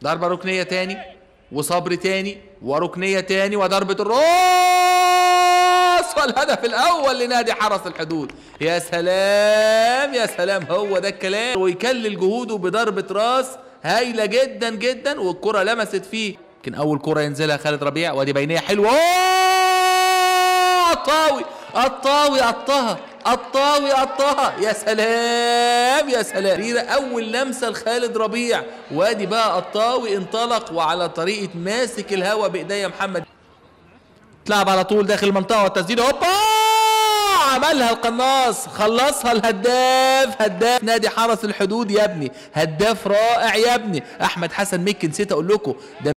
ضربة ركنية تاني وصبر تاني وركنية تاني وضربة الراس والهدف الأول لنادي حرس الحدود يا سلام يا سلام هو ده الكلام ويكلل جهوده بضربة راس هايلة جدا جدا والكرة لمست فيه يمكن أول كرة ينزلها خالد ربيع وادي بينية حلوة أوه! الطاوي الطاوي قطها الطاوي قطها يا سلام يا سلام ريرة اول لمسه لخالد ربيع وادي بقى الطاوي انطلق وعلى طريقه ماسك الهوا بايديا محمد تلعب على طول داخل المنطقه والتسديد هوبا عملها القناص خلصها الهداف هداف نادي حرس الحدود يا ابني هداف رائع يا ابني احمد حسن مكي نسيت اقول لكم ده